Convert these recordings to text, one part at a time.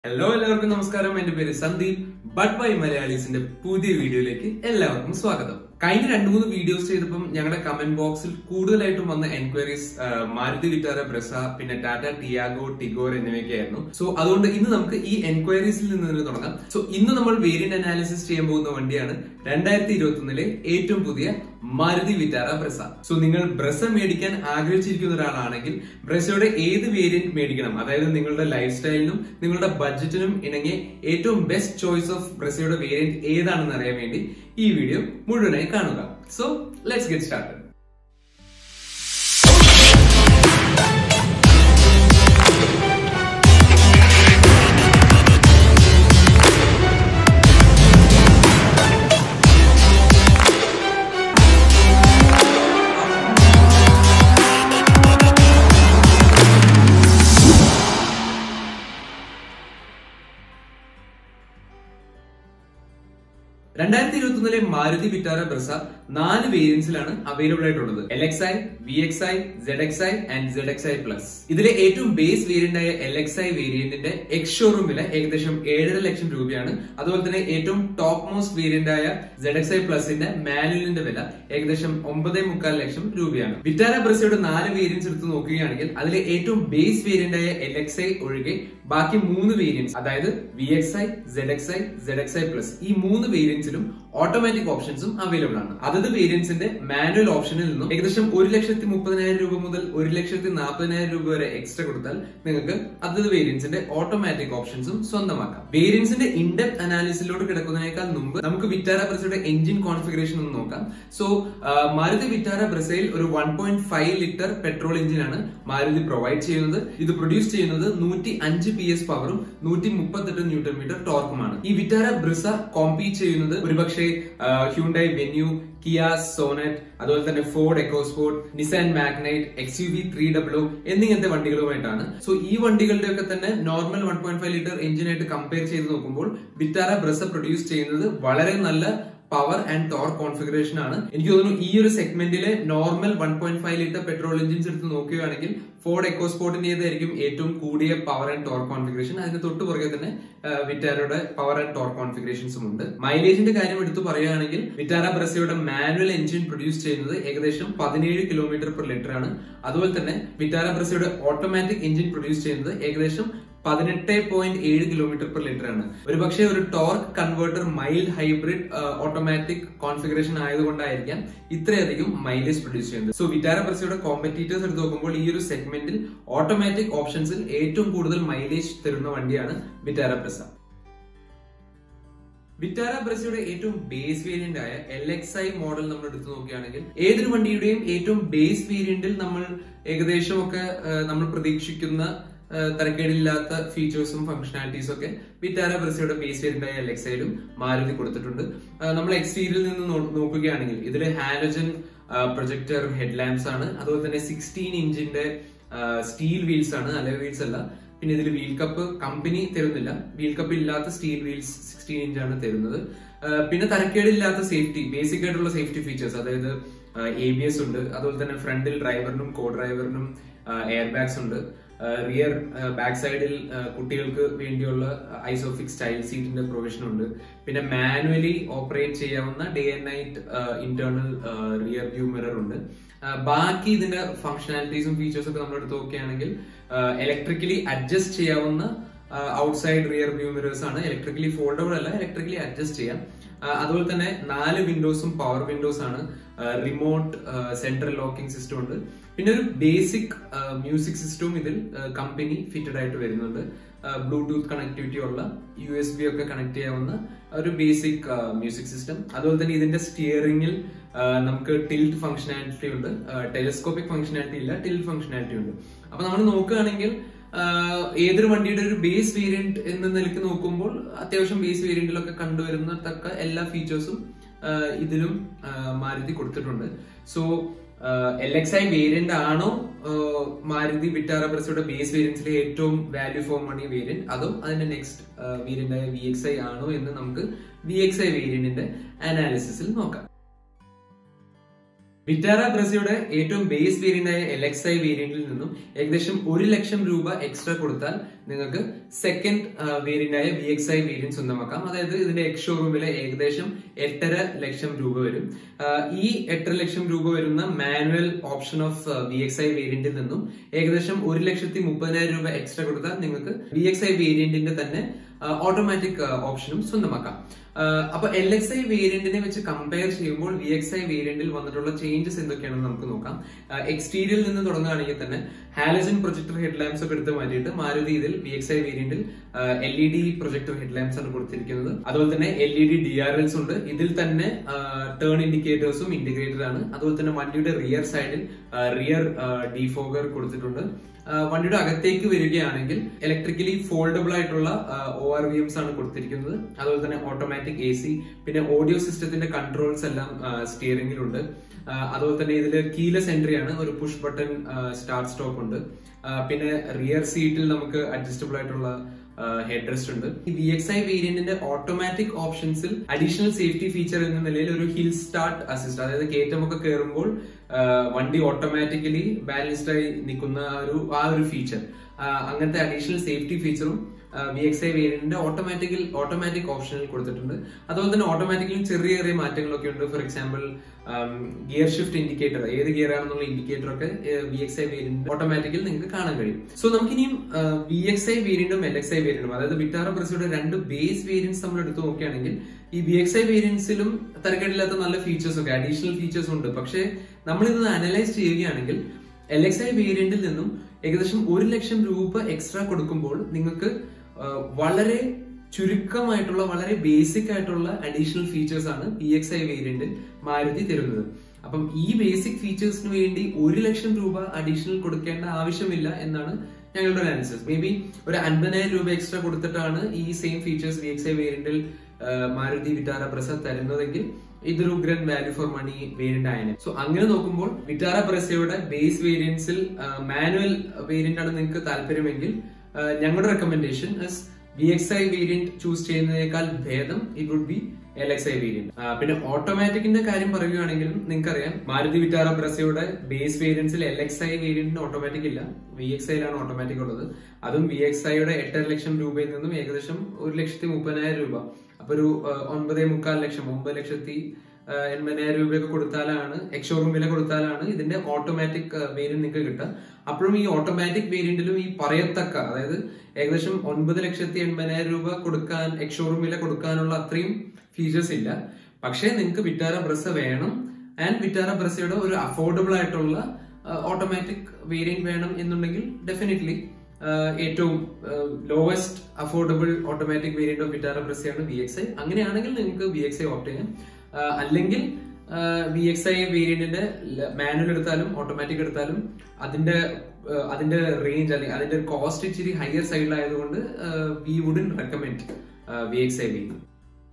hello എല്ലാവർക്കും നമസ്കാരം എന്റെ പേര് സന്ദീപ് ബട്ട് ബൈ മലയാളീസിന്റെ പുതിയ വീഡിയോയിലേക്ക് എല്ലാവർക്കും സ്വാഗതം കഴിഞ്ഞ രണ്ടു മൂന്ന് വീഡിയോസ് ചെയ്തപ്പം ഞങ്ങളുടെ കമന്റ് ബോക്സിൽ കൂടുതലായിട്ടും വന്ന എൻക്വയറീസ് മാരുതി വിറ്റാര ബ്രസ പിന്നെ ടാറ്റ ടിയാഗോ ടിഗോർ എന്നിവയൊക്കെ ആയിരുന്നു സോ അതുകൊണ്ട് ഇന്ന് നമുക്ക് ഈ എൻക്വയറീസിൽ നിന്ന് തന്നെ തുടങ്ങാം സോ ഇന്ന് നമ്മൾ വേരിയന്റ് അനാലിസിസ് ചെയ്യാൻ പോകുന്ന വണ്ടിയാണ് രണ്ടായിരത്തി ഇരുപത്തി ഒന്നിലെ ഏറ്റവും പുതിയ മാരുതി വിറ്റാര ബ്രസ സോ നിങ്ങൾ ബ്രസ മേടിക്കാൻ ആഗ്രഹിച്ചിരിക്കുന്ന ഒരാളാണെങ്കിൽ ബ്രസയുടെ ഏത് വേരിയന്റ് മേടിക്കണം അതായത് നിങ്ങളുടെ ലൈഫ് സ്റ്റൈലിനും നിങ്ങളുടെ ബഡ്ജറ്റിനും ഇണങ്ങിയ ഏറ്റവും ബെസ്റ്റ് ചോയ്സ് ഓഫ് ബ്രസയുടെ വേരിയന്റ് ഏതാണെന്ന് അറിയാൻ വേണ്ടി ഈ വീഡിയോ മുഴുവനായി കാണുക സോ ലെറ്റ്സ് ഗെറ്റ് സ്റ്റാർട്ടഡ് രണ്ടായിരത്തി ഇരുപത്തി ഒന്നിലെ മാരുതി വിറ്റാര ബ്രസ നാല് വേരിയൻസിലാണ് അവൈലബിൾ ആയിട്ടുള്ളത് L X I V X I Z X I and Z X I plus ഇതിലെ ഏറ്റവും ബേസ് വേരിയന്റ് ആയ എൽ എക്സ് ഐ വേരിയന്റിന്റെ എക്സ് ഷോറൂം വില ഏകദേശം ഏഴര ലക്ഷം രൂപയാണ് അതുപോലെ തന്നെ ഏറ്റവും ടോപ്പ് മോസ്റ്റ് വേരിയന്റ് ആയ സെഡ് എക്സ് ഐ പ്ലസിന്റെ മാനുവലിന്റെ വില ഏകദേശം ഒമ്പതേ മുക്കാൽ ലക്ഷം രൂപയാണ് വിറ്റാര ബ്രസയുടെ നാല് വേരിയൻസ് എടുത്ത് നോക്കുകയാണെങ്കിൽ അതിലെ ഏറ്റവും ബേസ് വേരിയന്റ് ആയ എൽ എക്സ് ഐ ഒഴികെ ബാക്കി മൂന്ന് വേരിയൻസ് അതായത് V X I Z X I Z X I plus ഈ മൂന്ന് വേരിയൻസിലും ഓട്ടോമാറ്റിക് ഓപ്ഷൻസും അവൈലബിൾ ആണ് അതത് വേരിയൻസിന്റെ മാനുവൽ ഓപ്ഷനിൽ നിന്നും ഏകദേശം ഒരു ലക്ഷത്തി മുപ്പതിനായിരം രൂപ മുതൽ ഒരു ലക്ഷത്തി നാൽപ്പതിനായിരം രൂപ വരെ എക്സ്ട്രാ കൊടുത്താൽ നിങ്ങൾക്ക് അതത് വേരിയൻസിന്റെ ഓട്ടോമാറ്റിക് ഓപ്ഷൻസും സ്വന്തമാക്കാം വേരിയൻസിന്റെ ഇൻഡെപ്ത് അനാലിസിലോട്ട് കിടക്കുന്നതിനേക്കാൾ മുമ്പ് നമുക്ക് വിറ്റാര ബ്രസയുടെ എഞ്ചിൻ കോൺഫിഗറേഷൻ ഒന്ന് നോക്കാം സോ മാരുതി വിറ്റാര ബ്രസയിൽ ഒരു one point five litre petrol എഞ്ചിനാണ് മാരുതി പ്രൊവൈഡ് ചെയ്യുന്നത് ഇത് പ്രൊഡ്യൂസ് ചെയ്യുന്നത് നൂറ്റി അഞ്ച് പി എസ് പവറും നൂറ്റി മുപ്പത്തെട്ട് ന്യൂട്ടൺ മീറ്റർ ടോർക്കുമാണ് ഈ വിറ്റാര ബ്രിസ കോമ്പീറ്റ് ചെയ്യുന്നത് ഒരുപക്ഷെ ഹ്യൂണ്ടായി വെന്യൂ കിയ സോനറ്റ് അതുപോലെ തന്നെ Ford EcoSport Nissan Magnite X U V three W എന്നിങ്ങനത്തെ വണ്ടികളുമായിട്ടാണ് സോ ഈ വണ്ടികളുടെ ഒക്കെ തന്നെ normal one point five litre എഞ്ചിനായിട്ട് കമ്പയർ ചെയ്ത് നോക്കുമ്പോൾ വിറ്റാര ബ്രസ പ്രൊഡ്യൂസ് ചെയ്യുന്നത് വളരെ നല്ല പവർ ആൻഡ് ടോർ കോൺഫിഗറേഷൻ ആണ് എനിക്ക് തോന്നുന്നു ഈ ഒരു സെഗ്മെന്റിലെ normal one point five litre petrol engines എടുത്ത് നോക്കുകയാണെങ്കിൽ ഫോർഡ് എക്കോസ്പോർട്ടിന്റേതായിരിക്കും ഏറ്റവും കൂടിയ പവർ ആൻഡ് ടോർ കോൺഫിഗറേഷൻ അതിന് തൊട്ട് പുറകെ തന്നെ വിറ്റാരയുടെ പവർ ആൻഡ് ടോർ കോൺഫിഗറേഷൻസും ഉണ്ട് മൈലേജിന്റെ കാര്യം എടുത്തു പറയുകയാണെങ്കിൽ വിറ്റാര ബ്രസയുടെ മാനുവൽ എഞ്ചിൻ പ്രൊഡ്യൂസ് ചെയ്യുന്നത് ഏകദേശം പതിനേഴ് കിലോമീറ്റർ പെർ ലിറ്റർ ആണ് അതുപോലെ തന്നെ വിറ്റാര ബ്രസയുടെ ഓട്ടോമാറ്റിക് എഞ്ചിൻ പ്രൊഡ്യൂസ് ചെയ്യുന്നത് ഏകദേശം പതിനെട്ട് പോയിന്റ് ഏഴ് കിലോമീറ്റർ പെർ ലിറ്റർ ആണ് ഒരുപക്ഷെ ഒരു torque converter mild hybrid automatic configuration ആയതുകൊണ്ടായിരിക്കാം ഇത്രയധികം മൈലേജ് പ്രൊഡ്യൂസ് ചെയ്യുന്നത് സോ വിറ്റാര ബ്രസയുടെ കോമ്പറ്റീറ്റേഴ്സ് എടുത്ത് നോക്കുമ്പോൾ ഈ ഒരു സെഗ്മെന്റിൽ ഓട്ടോമാറ്റിക് ഓപ്ഷൻസിൽ ഏറ്റവും കൂടുതൽ മൈലേജ് തരുന്ന വണ്ടിയാണ് വിറ്റാര ബ്രസ വിറ്റാര ബ്രസയുടെ ഏറ്റവും ബേസ് വേരിയന്റ് ആയ എൽ എക്സ് ഐ മോഡൽ നമ്മൾ എടുത്തു നോക്കുകയാണെങ്കിൽ ഏതൊരു വണ്ടിയുടെയും ഏറ്റവും ബേസ് വേരിയന്റിൽ നമ്മൾ ഏകദേശം ഒക്കെ നമ്മൾ പ്രതീക്ഷിക്കുന്ന തരക്കേടില്ലാത്ത ഫീച്ചേഴ്സും ഫംഗ്ഷനാലിറ്റീസും ഒക്കെ വിറ്റാര ബ്രസയുടെ ബേസ് വേരിയന്റ് ആയ എൽ എക്സ് ഐയിലും മാരുതി കൊടുത്തിട്ടുണ്ട് നമ്മൾ എക്സ്റ്റീരിയറിൽ നിന്ന് നോക്കുകയാണെങ്കിൽ ഇതിൽ ഹാലജൻ പ്രൊജക്ടർ ഹെഡ് ലാമ്പ്സ് ആണ് അതുപോലെ തന്നെ സിക്സ്റ്റീൻ ഇഞ്ചിന്റെ സ്റ്റീൽ വീൽസ് ആണ് അല വീൽസ് അല്ല പിന്നെ ഇതിൽ വീൽ കപ്പ് കമ്പനി തരുന്നില്ല വീൽ കപ്പ് ഇല്ലാത്ത സ്റ്റീൽ വീൽസ് സിക്സ്റ്റീൻ ഇഞ്ചാണ് തരുന്നത് പിന്നെ തരക്കേടില്ലാത്ത സേഫ്റ്റി ബേസിക് ആയിട്ടുള്ള സേഫ്റ്റി ഫീച്ചേഴ്സ് അതായത് എ ബി എസ് ഉണ്ട് അതുപോലെ തന്നെ ഫ്രണ്ടിൽ ഡ്രൈവറിനും കോ ഡ്രൈവറിനും എയർ ബാഗ്സ് ഉണ്ട് റിയർ ബാക്ക് സൈഡിൽ കുട്ടികൾക്ക് വേണ്ടിയുള്ള ഐസോഫിക് സ്റ്റൈൽ സീറ്റിന്റെ പ്രൊവിഷൻ ഉണ്ട് പിന്നെ മാനുവലി ഓപ്പറേറ്റ് ചെയ്യാവുന്ന day and night internal rear view mirror ഉണ്ട് ബാക്കി ഇതിന്റെ ഫംഗ്ഷനാലിറ്റീസും ഫീച്ചേഴ്സും ഒക്കെ നമ്മൾ എടുത്ത് നോക്കുകയാണെങ്കിൽ ഇലക്ട്രിക്കലി അഡ്ജസ്റ്റ് ചെയ്യാവുന്ന ഔട്ട്സൈഡ് റിയർ വ്യൂ മിറേഴ്സ് ആണ് ഇലക്ട്രിക്കലി ഫോൾഡബിൾ അല്ല ഇലക്ട്രിക്കലി അഡ്ജസ്റ്റ് ചെയ്യാം അതുപോലെ തന്നെ നാല് വിൻഡോസും പവർ വിൻഡോസ് ആണ് റിമോട്ട് സെൻട്രൽ ലോക്കിംഗ് സിസ്റ്റം ഉണ്ട് പിന്നെ ഒരു ബേസിക് മ്യൂസിക് സിസ്റ്റവും ഇതിൽ കമ്പനി ഫിറ്റഡ് ആയിട്ട് വരുന്നുണ്ട് ബ്ലൂടൂത്ത് കണക്ടിവിറ്റി ഉള്ള യു എസ് ബി ഒക്കെ കണക്ട് ചെയ്യാവുന്ന ഒരു ബേസിക് മ്യൂസിക് സിസ്റ്റം അതുപോലെ തന്നെ ഇതിന്റെ സ്റ്റിയറിംഗിൽ നമുക്ക് ടിൽറ്റ് ഫംഗ്ഷനാലിറ്റി ഉണ്ട് ടെലിസ്കോപ്പിക് ഫംഗ്ഷനാലിറ്റി ഇല്ല ടിൽറ്റ് ഫംഗ്ഷനാലിറ്റി ഉണ്ട് അപ്പൊ നമ്മൾ നോക്കുകയാണെങ്കിൽ ഏതൊരു വണ്ടിയുടെ ഒരു ബേസ് വേരിയന്റ് എന്ന നിലയ്ക്ക് നോക്കുമ്പോൾ അത്യാവശ്യം ബേസ് വേരിയന്റിലൊക്കെ കണ്ടുവരുന്ന തക്ക എല്ലാ ഫീച്ചേഴ്സും ഇതിലും മാരുതി കൊടുത്തിട്ടുണ്ട് so L X I variant ആണോ മാരുതി വിറ്റാറ ബ്രസയുടെ ബേസ് വേരിയൻസിലെ ഏറ്റവും വാല്യൂ ഫോർ മണി വേരിയന്റ് അതോ അതിന്റെ നെക്സ്റ്റ് വേരിയന്റ് ആയ വി എക്സ് ഐ ആണോ എന്ന് നമുക്ക് വി എക്സ് ഐ വേരിയന്റിന്റെ അനാലിസിസിൽ നോക്കാം വിറ്റാര ബ്രസയുടെ ഏറ്റവും ബേസ് വേരിയന്റ് ആയ എൽ എക്സ് ഐ വേരിയന്റിൽ നിന്നും ഏകദേശം ഒരു ലക്ഷം രൂപ എക്സ്ട്രാ കൊടുത്താൽ നിങ്ങൾക്ക് സെക്കൻഡ് വേരിയന്റ് ആയ വി എക്സ് ഐ വേരിയന്റ് സ്വന്തമാക്കാം അതായത് ഇതിന്റെ എക്സ് ഷോറൂമിലെ ഏകദേശം എട്ടര ലക്ഷം രൂപ വരും ആ, ഈ എട്ടര ലക്ഷം രൂപ വരുന്ന manual option of V X I വേരിയന്റിൽ നിന്നും ഏകദേശം ഒരു ലക്ഷത്തി മുപ്പതിനായിരം രൂപ എക്സ്ട്രാ കൊടുത്താൽ നിങ്ങൾക്ക് വി എക്സ് ഐ വേരിയന്റിന്റെ തന്നെ ഓട്ടോമാറ്റിക് ഓപ്ഷനും സ്വന്തമാക്കാം ആ, അപ്പൊ എൽ എക്സ് ഐ വേരിയന്റിനെ വെച്ച് കമ്പയർ ചെയ്യുമ്പോൾ വി എക്സ് ഐ വേരിയന്റിൽ വന്നിട്ടുള്ള ചേഞ്ചസ് എന്തൊക്കെയാണെന്ന് നമുക്ക് നോക്കാം എക്സ്റ്റീരിയറിൽ നിന്ന് തുടങ്ങുകയാണെങ്കിൽ തന്നെ ഹാലജൻ പ്രൊജക്ടർ ഹെഡ് ലാംപ്സ് ഒക്കെ എടുത്ത് മാറ്റിയിട്ട് മാരുതി ഇതിൽ വി എക്സ് ഐ വേരിയന്റിൽ L E D projector head lamps ആണ് കൊടുത്തിരിക്കുന്നത് അതുപോലെ തന്നെ L E D D R Ls ഉണ്ട് ഇതിൽ തന്നെ ടേൺ ഇൻഡിക്കേറ്റേഴ്സും ഇന്റഗ്രേറ്റഡ് ആണ് അതുപോലെ തന്നെ വണ്ടിയുടെ റിയർ സൈഡിൽ റിയർ ഡിഫോഗർ കൊടുത്തിട്ടുണ്ട് ആ, വണ്ടിയുടെ അകത്തേക്ക് വരികയാണെങ്കിൽ ഇലക്ട്രിക്കലി ഫോൾഡബിൾ ആയിട്ടുള്ള ഒ ആർ വി എംസ് ആണ് കൊടുത്തിരിക്കുന്നത് അതുപോലെ തന്നെ ഓട്ടോമാറ്റിക് എ സി പിന്നെ ഓഡിയോ സിസ്റ്റത്തിന്റെ കൺട്രോൾസ് എല്ലാം സ്റ്റിയറിംഗിലുണ്ട് അതുപോലെ തന്നെ ഇതിൽ കീലെസ് എൻട്രി ആണ് ഒരു പുഷ് ബട്ടൺ സ്റ്റാർട്ട് സ്റ്റോപ്പ് ഉണ്ട് ആ, പിന്നെ റിയർ സീറ്റിൽ നമുക്ക് അഡ്ജസ്റ്റബിൾ ആയിട്ടുള്ള ഹെഡ് റെസ്റ്റ് ഉണ്ട് ഈ വി എക്സ് ഐ വേരിയന്റിന്റെ ഓട്ടോമാറ്റിക് ഓപ്ഷൻസിൽ അഡീഷണൽ സേഫ്റ്റി ഫീച്ചർ എന്ന നിലയിൽ ഒരു ഹിൽ സ്റ്റാർട്ട് അസിസ്റ്റ് അതായത് കയറ്റമൊക്കെ കയറുമ്പോൾ ആ, വണ്ടി ഓട്ടോമാറ്റിക്കലി ബാലൻസ്ഡ് ആയി നിൽക്കുന്ന ആ ഒരു ആ ഒരു ഫീച്ചർ അങ്ങനത്തെ അഡീഷണൽ സേഫ്റ്റി ഫീച്ചറും വി എക്സ് ഐ വേരിയന്റിന്റെ ഓട്ടോമാറ്റിക്കൽ ഓട്ടോമാറ്റിക് ഓപ്ഷനിൽ കൊടുത്തിട്ടുണ്ട് അതുപോലെ തന്നെ ഓട്ടോമാറ്റിക്കലി ചെറിയ ചെറിയ മാറ്റങ്ങളൊക്കെ ഉണ്ട് for example gear shift indicator ഏത് ഗിയർ ആണെന്നുള്ള ഇൻഡിക്കേറ്റർ ഒക്കെ വി എക്സ് ഐ വേരിയന്റ് ഓട്ടോമാറ്റിക്കൽ നിങ്ങൾക്ക് കാണാൻ കഴിയും സോ നമുക്കിനിയും വി എക്സ് ഐ വേരിയന്റും എൽ എക്സ് ഐ വേരിയന്റും അതായത് വിറ്റാറ പ്രസിയുടെ രണ്ട് ബേസ് വേരിയൻസ് നമ്മൾ എടുത്ത് നോക്കുകയാണെങ്കിൽ ഈ വി എക്സ് ഐ വേരിയൻസിലും തരക്കേടില്ലാത്ത നല്ല ഫീച്ചേഴ്സ് ഒക്കെ അഡീഷണൽ ഫീച്ചേഴ്സ് ഉണ്ട് പക്ഷേ നമ്മൾ ഇത് അനലൈസ് ചെയ്യുകയാണെങ്കിൽ എൽ എക്സ് ഐ വേരിയന്റിൽ നിന്നും ഏകദേശം ഒരു ലക്ഷം രൂപ എക്സ്ട്രാ കൊടുക്കുമ്പോൾ നിങ്ങൾക്ക് ആ, വളരെ ചുരുക്കമായിട്ടുള്ള വളരെ ബേസിക് ആയിട്ടുള്ള അഡീഷണൽ ഫീച്ചേഴ്സ് ആണ് പി എക്സ് ഐ വേരിയന്റിൽ മാരുതി തരുന്നത് അപ്പം ഈ ബേസിക് ഫീച്ചേഴ്സിന് വേണ്ടി ഒരു ലക്ഷം രൂപ അഡീഷണൽ കൊടുക്കേണ്ട ആവശ്യമില്ല എന്നാണ് ഞങ്ങളുടെ ഒരു അനാലിസിസ് മേ ബി ഒരു അൻപതിനായിരം രൂപ എക്സ്ട്രാ കൊടുത്തിട്ടാണ് ഈ same features V X I വേരിയന്റിൽ മാരുതി വിറ്റാര പ്രസാദ് തരുന്നതെങ്കിൽ ഇതൊരു ഗ്രൻ വാല്യൂ ഫോർ മണി വേരിയന്റ് ആയനെ സോ അങ്ങനെ നോക്കുമ്പോൾ വിറ്റാര പ്രസയുടെ ബേസ് വേരിയൻസിൽ മാനുവൽ വേരിയന്റ് ആണ് നിങ്ങൾക്ക് താല്പര്യമെങ്കിൽ ആ, ഞങ്ങളുടെ recommendation V X I variant choose ചെയ്യുന്നതിനേക്കാൾ ഭേദം it would be L X I variant പിന്നെ ഓട്ടോമാറ്റിക്കിന്റെ കാര്യം പറയുകയാണെങ്കിലും നിങ്ങൾക്കറിയാം മാരുതി വിറ്റാര ബ്രസയുടെ ബേസ് വേരിയൻസിൽ എൽ എക്സ് ഐ വേരിയന്റിന് ഓട്ടോമാറ്റിക് ഇല്ല വി എക്സ് ഐയിലാണ് ഓട്ടോമാറ്റിക് ഉള്ളത് അതും വി എക്സ് ഐയുടെ എട്ടര ലക്ഷം രൂപയിൽ നിന്നും ഏകദേശം ഒരു ലക്ഷത്തി മുപ്പതിനായിരം രൂപ അപ്പൊ ഒരു ആ, ഒൻപതേ മുക്കാൽ ലക്ഷം ഒമ്പത് ലക്ഷത്തി ആ, എൺപതിനായിരം രൂപയൊക്കെ കൊടുത്താലാണ് എക്സ്ഷോറൂം വില കൊടുത്താലാണ് ഇതിന്റെ ഓട്ടോമാറ്റിക് വേരിയന്റ് നിങ്ങൾക്ക് കിട്ടുക അപ്പോഴും ഈ ഓട്ടോമാറ്റിക് വേരിയന്റിലും ഈ പറയത്തക്ക അതായത് ഏകദേശം ഒൻപത് ലക്ഷത്തി എൺപതിനായിരം രൂപ കൊടുക്കാൻ എക്സ്ഷോറൂം വില കൊടുക്കാനുള്ള അത്രയും ഫീച്ചേഴ്സ് ഇല്ല പക്ഷേ നിങ്ങൾക്ക് വിറ്റാര ബ്രസ വേണം ആൻഡ് വിറ്റാര ബ്രസയുടെ ഒരു അഫോർഡബിൾ ആയിട്ടുള്ള ഓട്ടോമാറ്റിക് വേരിയന്റ് വേണം എന്നുണ്ടെങ്കിൽ ഡെഫിനറ്റ്ലി ഏറ്റവും lowest affordable automatic variant of Vitara ബ്രസയാണ് വി എക്സ് ഐ അങ്ങനെയാണെങ്കിൽ നിങ്ങൾക്ക് വി എക്സ് ഐ ഓപ്റ്റ് ചെയ്യാം ആ, അല്ലെങ്കിൽ വി എക്സ് ഐ വേരിയന്റിന്റെ മാനുവൽ എടുത്താലും ഓട്ടോമാറ്റിക് എടുത്താലും അതിന്റെ ആ, അതിന്റെ റേഞ്ച് അല്ലെങ്കിൽ അതിന്റെ കോസ്റ്റ് ഇച്ചിരി ഹയർ സൈഡിലായതുകൊണ്ട് we wouldn't recommend V X I variant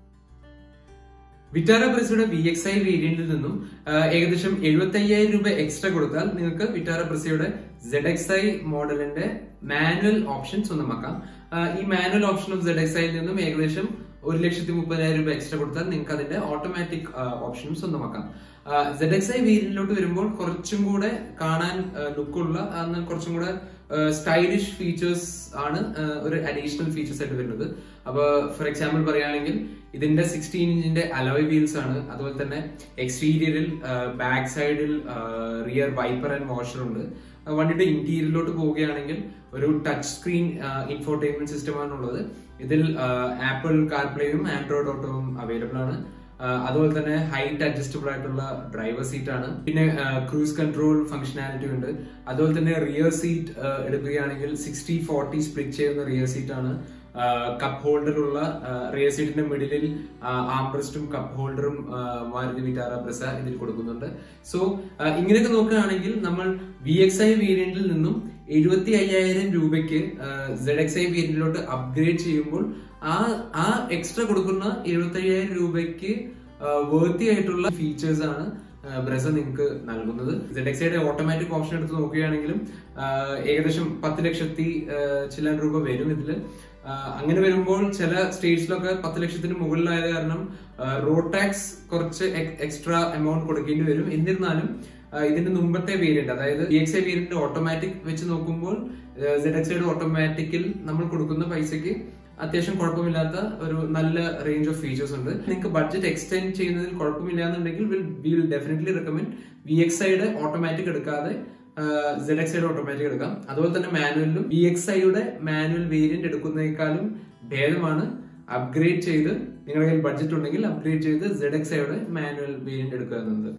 Vitara ബ്രസയുടെ വി എക്സ് ഐ വേരിയന്റിൽ നിന്നും ആ, ഏകദേശം എഴുപത്തി അയ്യായിരം രൂപ എക്സ്ട്രാ കൊടുത്താൽ നിങ്ങൾക്ക് വിറ്റാര ബ്രസയുടെ സെഡ് എക്സ് ഐ മോഡലിന്റെ മാനുവൽ ഓപ്ഷൻ സ്വന്തമാക്കാം ആ, ഈ manual option of Z X ഐയിൽ നിന്നും ഏകദേശം ഒരു ലക്ഷത്തി മുപ്പതിനായിരം രൂപ എക്സ്ട്രാ കൊടുത്താൽ നിങ്ങൾക്ക് അതിന്റെ ഓട്ടോമാറ്റിക് ഓപ്ഷനും സ്വന്തമാക്കാം സെഡ് എക്സ് ഐ വേരിയന്റിലോട്ട് വരുമ്പോൾ കുറച്ചും കൂടെ കാണാൻ ലുക്കുള്ള എന്നാൽ കുറച്ചും കൂടെ സ്റ്റൈലിഷ് ഫീച്ചേഴ്സ് ആണ് ആ, ഒരു അഡീഷണൽ ഫീച്ചേഴ്സ് ആയിട്ട് വരുന്നത് അപ്പൊ ഫോർ എക്സാമ്പിൾ പറയുകയാണെങ്കിൽ ഇതിന്റെ സിക്സ്റ്റീൻ ഇഞ്ചിന്റെ അലോയ് വീൽസ് ആണ് അതുപോലെ തന്നെ എക്സ്റ്റീരിയറിൽ ബാക്ക് സൈഡിൽ റിയർ വൈപ്പർ ആൻഡ് വാഷർ ഉണ്ട് ആ, വണ്ടിയുടെ ഇന്റീരിയറിലോട്ട് പോവുകയാണെങ്കിൽ ഒരു ടച്ച് സ്ക്രീൻ ഇൻഫോർടൈൻമെന്റ് സിസ്റ്റം ആണുള്ളത് ഇതിൽ ആപ്പിൾ കാർപ്ലേയും ആൻഡ്രോയിഡ് ഓട്ടോവും അവൈലബിൾ ആണ് ആ, അതുപോലെ തന്നെ ഹൈറ്റ് അഡ്ജസ്റ്റബിൾ ആയിട്ടുള്ള ഡ്രൈവർ സീറ്റ് ആണ് പിന്നെ ക്രൂസ് കൺട്രോൾ ഫംഗ്ഷനാലിറ്റി ഉണ്ട് അതുപോലെ തന്നെ റിയർ സീറ്റ് എടുക്കുകയാണെങ്കിൽ സിക്സ്റ്റി ഫോർട്ടി സ്പ്ലിറ്റ് ചെയ്യുന്ന റിയർ സീറ്റ് ആണ് കപ്പ് ഹോൾഡർ ഉള്ള റിയർ സീറ്റിന്റെ മിഡിലിൽ ആംബ്രസ്റ്റും കപ്പ് ഹോൾഡറും മാരുതി വിറ്റാര ബ്രസ ഇതിൽ കൊടുക്കുന്നുണ്ട് സോ ഇങ്ങനെയൊക്കെ നോക്കുകയാണെങ്കിൽ നമ്മൾ വി എക്സ് ഐ വേരിയന്റിൽ നിന്നും എഴുപത്തി അയ്യായിരം രൂപയ്ക്ക് സെഡ് എക്സ് ഐ വേരിയന്റിലോട്ട് അപ്ഗ്രേഡ് ചെയ്യുമ്പോൾ ആ ആ എക്സ്ട്രാ കൊടുക്കുന്ന എഴുപത്തി അയ്യായിരം രൂപയ്ക്ക് വേർത്തി ആയിട്ടുള്ള ഫീച്ചേഴ്സ് ആണ് ബ്രസ നിങ്ങൾക്ക് നൽകുന്നത് സെഡ് എക്സ് ഐയുടെ ഓട്ടോമാറ്റിക് ഓപ്ഷൻ എടുത്ത് നോക്കുകയാണെങ്കിലും ആ, ഏകദേശം പത്ത് ലക്ഷത്തി ആ, ചില്ലാൻ രൂപ വരും ഇതില് ആ, അങ്ങനെ വരുമ്പോൾ ചില സ്റ്റേറ്റ്സിലൊക്കെ പത്ത് ലക്ഷത്തിന് മുകളിലായത് കാരണം റോഡ് ടാക്സ് കുറച്ച് എക്സ്ട്രാ എമൗണ്ട് കൊടുക്കേണ്ടി വരും എന്നിരുന്നാലും ആ, ഇതിന്റെ മുമ്പത്തെ വേരിയന്റ് അതായത് D X I variant automatic വെച്ച് നോക്കുമ്പോൾ സെഡ് എക്സ് ഐയുടെ ഓട്ടോമാറ്റിക്കിൽ നമ്മൾ കൊടുക്കുന്ന പൈസക്ക് അത്യാവശ്യം കുഴപ്പമില്ലാത്ത ഒരു നല്ല റേഞ്ച് ഓഫ് ഫീച്ചേഴ്സ് ഉണ്ട് നിങ്ങൾക്ക് ബഡ്ജറ്റ് എക്സ്റ്റെൻഡ് ചെയ്യുന്നതിൽ കുഴപ്പമില്ല എന്നുണ്ടെങ്കിൽ will will definitely recommend V X ഐയുടെ ഓട്ടോമാറ്റിക് എടുക്കാതെ സെഡ് എക്സ് ഐയുടെ ഓട്ടോമാറ്റിക് എടുക്കാം അതുപോലെ തന്നെ മാനുവലിലും വി എക്സ് ഐയുടെ മാനുവൽ വേരിയന്റ് എടുക്കുന്നതിനേക്കാളും ഭേദമാണ് അപ്ഗ്രേഡ് ചെയ്ത് നിങ്ങളുടെ കയ്യിൽ ബഡ്ജറ്റ് ഉണ്ടെങ്കിൽ അപ്ഗ്രേഡ് ചെയ്ത് സെഡ് എക്സ് ഐയുടെ മാനുവൽ വേരിയന്റ് എടുക്കുക എന്നത്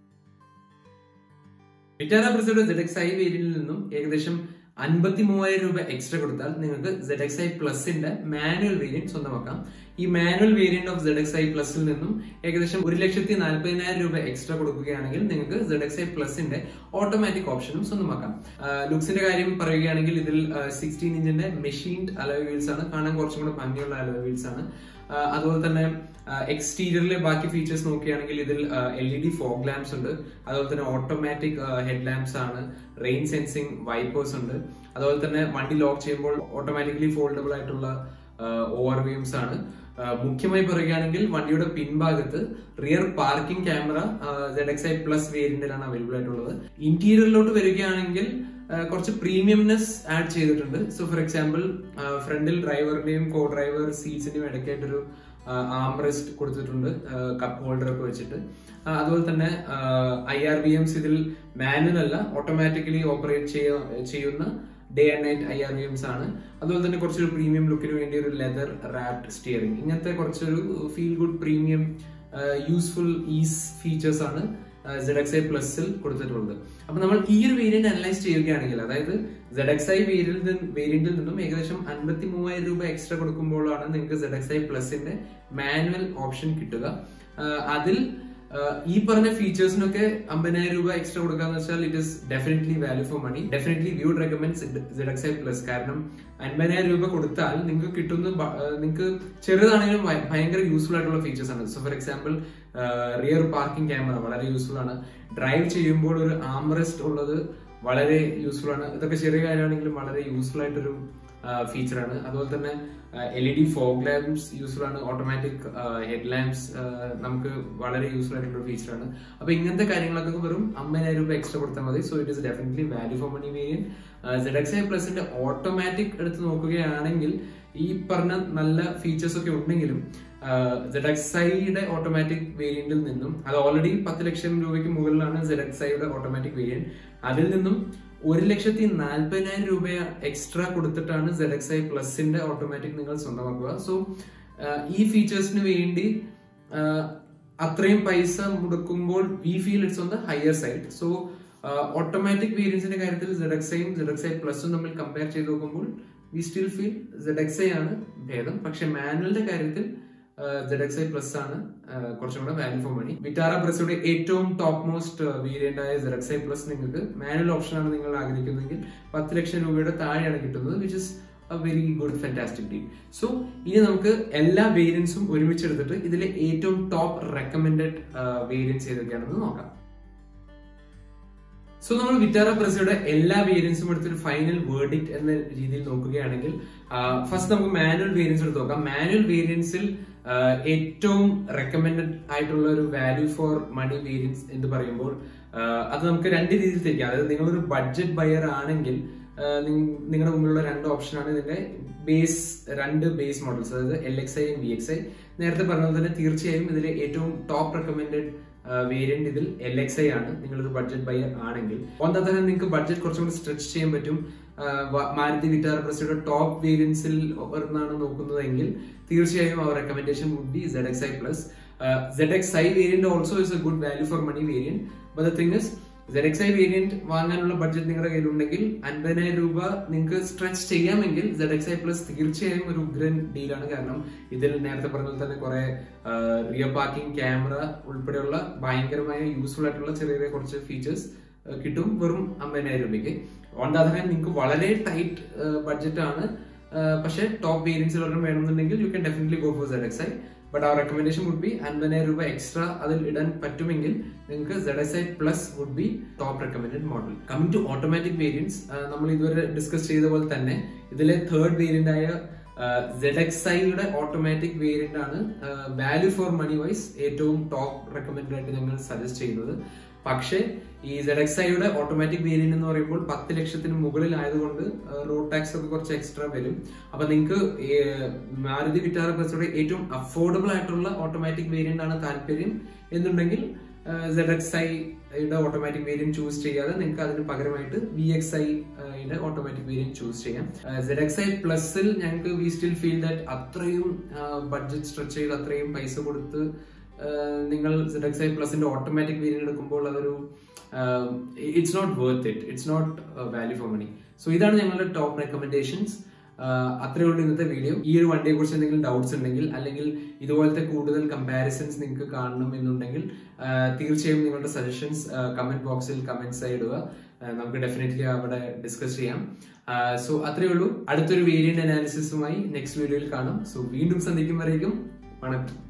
വിറ്റാര ബ്രസയുടെ സെഡ് എക്സ് ഐ വേരിയന്റിൽ നിന്നും ഏകദേശം അൻപത്തി മൂവായിരം രൂപ എക്സ്ട്രാ കൊടുത്താൽ നിങ്ങൾക്ക് സെഡ് എക്സ് ഐ പ്ലസിന്റെ മാനുവൽ വേരിയന്റ് സ്വന്തമാക്കാം ഈ manual variant of Z X I പ്ലസിൽ നിന്നും ഏകദേശം ഒരു ലക്ഷത്തി നാൽപ്പതിനായിരം രൂപ എക്സ്ട്രാ കൊടുക്കുകയാണെങ്കിൽ നിങ്ങൾക്ക് സെഡ് എക്സ് ഐ പ്ലസിന്റെ ഓട്ടോമാറ്റിക് ഓപ്ഷനും സ്വന്തമാക്കാം ലുക്സിന്റെ കാര്യം പറയുകയാണെങ്കിൽ ഇതിൽ സിക്സ്റ്റീൻ ഇഞ്ചിന്റെ മെഷീൻഡ് അലോയ് വീൽസ് ആണ് കാണാൻ കുറച്ചും കൂടെ ഭംഗിയുള്ള അലോയ് വീൽസ് ആണ് ആ, അതുപോലെ തന്നെ എക്സ്റ്റീരിയറിലെ ബാക്കി ഫീച്ചേഴ്സ് നോക്കുകയാണെങ്കിൽ ഇതിൽ L E D fog lamps ഉണ്ട് അതുപോലെ തന്നെ ഓട്ടോമാറ്റിക് ഹെഡ് ലാംപ്സ് ആണ് റെയിൻ സെൻസിങ് വൈപ്പേഴ്സ് ഉണ്ട് അതുപോലെ തന്നെ വണ്ടി ലോക്ക് ചെയ്യുമ്പോൾ ഓട്ടോമാറ്റിക്കലി ഫോൾഡബിൾ ആയിട്ടുള്ള ഓവർ വ്യൂംസ് ആണ് ആ, മുഖ്യമായി പറയുകയാണെങ്കിൽ വണ്ടിയുടെ പിൻഭാഗത്ത് rear parking camera Z X I plus വേരിയന്റിലാണ് അവൈലബിൾ ആയിട്ടുള്ളത് ഇന്റീരിയറിലോട്ട് വരികയാണെങ്കിൽ ആ, കുറച്ച് പ്രീമിയംനെസ് ആഡ് ചെയ്തിട്ടുണ്ട് സോ ഫോർ എക്സാമ്പിൾ ഫ്രണ്ടിൽ ഡ്രൈവറിന്റെയും കോ ഡ്രൈവർ സീറ്റ്സിന്റെയും ഇടയ്ക്കായിട്ടൊരു ആംറെസ്റ്റ് കൊടുത്തിട്ടുണ്ട് കപ്പ് ഹോൾഡർ ഒക്കെ വെച്ചിട്ട് ആ, അതുപോലെ തന്നെ ഐ ആർ ബി എംസ് ഇതിൽ മാനുവൽ അല്ല ഓട്ടോമാറ്റിക്കലി ഓപ്പറേറ്റ് ചെയ്യുന്ന day and night I R B Ms ആണ് അതുപോലെ തന്നെ കുറച്ചൊരു പ്രീമിയം ലുക്കിന് വേണ്ടി ഒരു ലെതർ റാപ്ഡ് സ്റ്റിയറിംഗ് ഇങ്ങനത്തെ കുറച്ചൊരു feel good premium useful ease features ആണ് സെഡ് എക്സ് ഐ പ്ലസിൽ കൊടുത്തിട്ടുള്ളത് അപ്പൊ നമ്മൾ ഈ ഒരു വേരിയന്റ് അനലൈസ് ചെയ്യുകയാണെങ്കിൽ അതായത് സെഡ് എക്സ് ഐ വേരിയന്റിൽ വേരിയന്റിൽ നിന്നും ഏകദേശം അൻപത്തി മൂവായിരം രൂപ എക്സ്ട്രാ കൊടുക്കുമ്പോഴാണ് നിങ്ങൾക്ക് സെഡ് എക്സ് ഐ പ്ലസിന്റെ മാനുവൽ ഓപ്ഷൻ കിട്ടുക ആ, അതിൽ ആ, ഈ പറഞ്ഞ ഫീച്ചേഴ്സിനൊക്കെ അമ്പതിനായിരം രൂപ എക്സ്ട്രാ കൊടുക്കാന്ന് വെച്ചാൽ it is definitely value for money definitely we would recommend Z X I plus കാരണം അൻപതിനായിരം രൂപ കൊടുത്താൽ നിങ്ങൾക്ക് കിട്ടുന്ന ബ- ആ, നിങ്ങൾക്ക് ചെറുതാണെങ്കിലും ഭയ- ഭയങ്കര യൂസ്ഫുൾ ആയിട്ടുള്ള ഫീച്ചേഴ്സ് ആണ് so for example rear parking camera വളരെ യൂസ്ഫുൾ ആണ് ഡ്രൈവ് ചെയ്യുമ്പോൾ ഒരു ആംറെസ്റ്റ് ഉള്ളത് വളരെ യൂസ്ഫുൾ ആണ് ഇതൊക്കെ ചെറിയ കാര്യമാണെങ്കിലും വളരെ യൂസ്ഫുൾ ആയിട്ടൊരു ഫീച്ചറാണ് അതുപോലെ തന്നെ L E D fog lamps useful ആണ് ഓട്ടോമാറ്റിക് ഹെഡ് ലാംപ്സ് നമുക്ക് വളരെ യൂസ്ഫുൾ ആയിട്ടുള്ള ഫീച്ചറാണ് അപ്പൊ ഇങ്ങനത്തെ കാര്യങ്ങളൊക്കെ വെറും അമ്പതിനായിരം രൂപ എക്സ്ട്രാ കൊടുത്താൽ മതി so it is definitely value for money variant Z X I പ്ലസിന്റെ ഓട്ടോമാറ്റിക് എടുത്ത് നോക്കുകയാണെങ്കിൽ ഈ പറഞ്ഞ നല്ല ഫീച്ചേഴ്സ് ഒക്കെ ഉണ്ടെങ്കിലും സെഡ് എക്സ് ഐയുടെ ഓട്ടോമാറ്റിക് വേരിയന്റിൽ നിന്നും അത് ഓൾറെഡി പത്ത് ലക്ഷം രൂപയ്ക്ക് മുകളിലാണ് സെഡ് എക്സ് ഐയുടെ ഓട്ടോമാറ്റിക് വേരിയന്റ് അതിൽ നിന്നും ഒരു ലക്ഷത്തി നാൽപ്പതിനായിരം രൂപ എക്സ്ട്രാ കൊടുത്തിട്ടാണ് സെഡ് എക്സ് ഐ പ്ലസിന്റെ ഓട്ടോമാറ്റിക് നിങ്ങൾ സ്വന്തമാക്കുക സോ ഈ ഫീച്ചേഴ്സിന് വേണ്ടി ആഹ്, അത്രയും പൈസ മുടക്കുമ്പോൾ we feel it's on the higher side so automatic വേരിയൻസിന്റെ കാര്യത്തിൽ സെഡ് എക്സ് ഐയും സെഡ് എക്സ് ഐ പ്ലസും തമ്മിൽ കമ്പയർ ചെയ്ത് നോക്കുമ്പോൾ we still feel Z X I ആണ് ഭേദം പക്ഷെ മാനുവലിന്റെ കാര്യത്തിൽ സെഡ് എക്സ് ഐ പ്ലസ് ആണ് ആഹ് കുറച്ചും കൂടെ വാല്യൂ ഫോർ മണി വിറ്റാറ ബ്രസയുടെ ഏറ്റവും ടോപ്പ് മോസ്റ്റ് വേരിയന്റ് ആയ സെഡ് എക്സ് ഐ പ്ലസ് നിങ്ങൾക്ക് മാനുവൽ ഓപ്ഷൻ ആണ് നിങ്ങൾ ആഗ്രഹിക്കുന്നതെങ്കിൽ പത്ത് ലക്ഷം രൂപയുടെ താഴെയാണ് കിട്ടുന്നത് which is a very good fantastic deal so ഇനി നമുക്ക് എല്ലാ വേരിയൻസും ഒരുമിച്ച് എടുത്തിട്ട് ഇതിലെ ഏറ്റവും ടോപ്പ് റെക്കമെൻഡഡ് വേരിയൻസ് ഏതൊക്കെയാണെന്ന് നോക്കാം സോ നമ്മൾ വിറ്റാറ പ്രസയുടെ എല്ലാ വേരിയൻസും എടുത്തൊരു ഫൈനൽ വേർഡിക്റ്റ് എന്ന രീതിയിൽ നോക്കുകയാണെങ്കിൽ ഫസ്റ്റ് നമുക്ക് മാനുവൽ വേരിയൻസ് എടുത്ത് നോക്കാം മാനുവൽ വേരിയൻസിൽ ഏറ്റവും റെക്കമെൻഡഡ് ആയിട്ടുള്ള ഒരു വാല്യൂ ഫോർ മണി വേരിയൻസ് എന്ന് പറയുമ്പോൾ ആ, അത് നമുക്ക് രണ്ട് രീതിയിൽ തിരിക്കാം അതായത് നിങ്ങളൊരു ബഡ്ജറ്റ് ബയർ ആണെങ്കിൽ ആ, നിങ്ങ- നിങ്ങളുടെ മുമ്പിലുള്ള രണ്ട് ഓപ്ഷനാണ് ഇതിന്റെ ബേസ് രണ്ട് ബേസ് മോഡൽസ് അതായത് L X I V X I നേരത്തെ പറഞ്ഞ തന്നെ തീർച്ചയായും ഇതിലെ ഏറ്റവും ടോപ്പ് റെക്കമെൻഡഡ് വേരിയന്റ് ഇതിൽ എൽ എക്സ് ഐ ആണ് നിങ്ങളൊരു ബഡ്ജറ്റ് ബയർ ആണെങ്കിൽ ഓൺ ദ തന്നെ നിങ്ങൾക്ക് ബഡ്ജറ്റ് കുറച്ചും കൂടി സ്ട്രെച്ച് ചെയ്യാൻ പറ്റും ആ, വ- മാരുതി വിറ്റാർ പ്രസിയുടെ ടോപ്പ് വേരിയൻസിൽ ഒരെണ്ണാണ് നോക്കുന്നതെങ്കിൽ തീർച്ചയായും our recommendation would be Z X I plus Z X I variant also is a good value for money variant but the thing is Z X I variant വാങ്ങാനുള്ള ബഡ്ജറ്റ് നിങ്ങളുടെ കയ്യിലുണ്ടെങ്കിൽ അൻപതിനായിരം രൂപ നിങ്ങൾക്ക് സ്ട്രെച്ച് ചെയ്യാമെങ്കിൽ സെഡ് എക്സ് ഐ പ്ലസ് തീർച്ചയായും ഒരു ഉഗ്രൻ ഡീലാണ് കാരണം ഇതിൽ നേരത്തെ പറഞ്ഞ പോലെ തന്നെ കുറെ റിയർ പാർക്കിംഗ് ക്യാമറ ഉൾപ്പെടെയുള്ള ഭയങ്കരമായ യൂസ്ഫുൾ ആയിട്ടുള്ള ചെറിയ ചെറിയ കുറച്ച് ഫീച്ചേഴ്സ് കിട്ടും വെറും അമ്പതിനായിരം രൂപയ്ക്ക് ഓൺ ദ അതർ ഹാൻഡ് നിങ്ങൾക്ക് വളരെ ടൈറ്റ് ബഡ്ജറ്റ് ആണ് പക്ഷേ ടോപ്പ് വേരിയൻസിൽ ഒരെണ്ണം വേണമെന്നുണ്ടെങ്കിൽ you can definitely go for Z X I but our recommendation would be അൻപതിനായിരം രൂപ എക്സ്ട്രാ അതിൽ ഇടാൻ പറ്റുമെങ്കിൽ നിങ്ങൾക്ക് Z S I plus would be top recommended model coming to automatic variants നമ്മൾ ഇതുവരെ ഡിസ്കസ് ചെയ്ത പോലെ തന്നെ ഇതിലെ തേർഡ് വേരിയന്റ് ആയ സെഡ് എക്സ് ഐയുടെ ഓട്ടോമാറ്റിക് വേരിയന്റ് ആണ് വാല്യൂ ഫോർ മണി വൈസ് ഏറ്റവും ടോപ്പ് റെക്കമെൻഡ് ആയിട്ട് ഞങ്ങൾ സജസ്റ്റ് ചെയ്യുന്നത് പക്ഷേ ഈ സെഡ് എക്സ് ഐയുടെ ഓട്ടോമാറ്റിക് വേരിയന്റ് എന്ന് പറയുമ്പോൾ പത്ത് ലക്ഷത്തിന് മുകളിലായതുകൊണ്ട് റോഡ് ടാക്സ് ഒക്കെ കുറച്ച് എക്സ്ട്രാ വരും അപ്പൊ നിങ്ങൾക്ക് മാരുതി വിറ്റാറ ബസ്സുടെ ഏറ്റവും അഫോർഡബിൾ ആയിട്ടുള്ള ഓട്ടോമാറ്റിക് വേരിയന്റ് ആണ് താല്പര്യം എന്നുണ്ടെങ്കിൽ സെഡ് എക്സ് ഐയുടെ ഓട്ടോമാറ്റിക് വേരിയന്റ് ചൂസ് ചെയ്യാതെ നിങ്ങൾക്ക് അതിന് പകരമായിട്ട് വി എക്സ് ഐയുടെ ഓട്ടോമാറ്റിക് വേരിയന്റ് ചൂസ് ചെയ്യാം സെഡ് എക്സ് ഐ പ്ലസിൽ ഞങ്ങൾക്ക് വി സ്റ്റിൽ ഫീൽ ദാറ്റ് അത്രയും ബഡ്ജറ്റ് സ്ട്രെച്ച് ചെയ്ത് അത്രയും പൈസ കൊടുത്ത് നിങ്ങൾ സെഡ് എക്സ് ഐ പ്ലസിന്റെ ഓട്ടോമാറ്റിക് വേരിയന്റ് എടുക്കുമ്പോൾ അതൊരു it's not worth it it's not value for money so ഇതാണ് ഞങ്ങളുടെ ടോപ്പ് റെക്കമെൻഡേഷൻസ് അത്രയേ ഉള്ളൂ ഇന്നത്തെ വീഡിയോ ഈ ഒരു വണ്ടിയെ കുറിച്ച് എന്തെങ്കിലും ഡൗട്ട്സ് ഉണ്ടെങ്കിൽ അല്ലെങ്കിൽ ഇതുപോലത്തെ കൂടുതൽ കമ്പാരിസൺസ് നിങ്ങൾക്ക് കാണണം എന്നുണ്ടെങ്കിൽ തീർച്ചയായും നിങ്ങളുടെ സജഷൻസ് കമന്റ് ബോക്സിൽ കമന്റ്സ് ആയി ഇടുക നമുക്ക് ഡെഫിനറ്റ്ലി അവിടെ ഡിസ്കസ് ചെയ്യാം സോ അത്രയേ ഉള്ളൂ അടുത്തൊരു വേരിയന്റ് അനാലിസിസുമായി നെക്സ്റ്റ് വീഡിയോയിൽ കാണാം സോ വീണ്ടും സന്ധിക്കും വരേക്കും വണക്കം